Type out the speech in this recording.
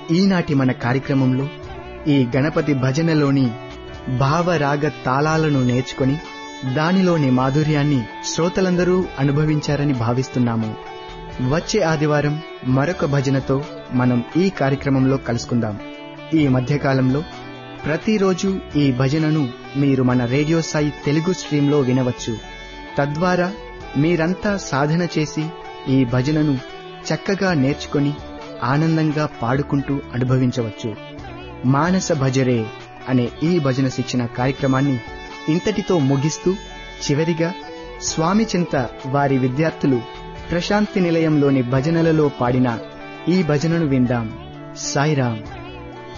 ఈనాటి మన కార్యక్రమంలో ఈ గణపతి భజనలోని భావరాగ తాళాలను నేర్చుకొని దానిలోని మాధుర్యాన్ని శ్రోతలందరూ అనుభవించారని భావిస్తున్నాము వచ్చే ఆదివారం మరొక భజనతో మనం ఈ కార్యక్రమంలో కలుసుకుందాం ఈ మధ్యకాలంలో ప్రతిరోజు ఈ భజనను మీరు మన రేడియో సాయి తెలుగు స్ట్రీంలో వినవచ్చు తద్వారా మీరంతా సాధన చేసి ఈ భజనను చక్కగా నేర్చుకొని ఆనందంగా పాడుకుంటూ అనుభవించవచ్చు మానస భజరే అనే ఈ భజన శిక్షణ కార్యక్రమాన్ని ఇంతటితో ముగిస్తూ చివరిగా స్వామి చింత వారి విద్యార్థులు ప్రశాంతి నిలయంలోని భజనలలో పాడిన ఈ భజనను విందాం సాయిరాం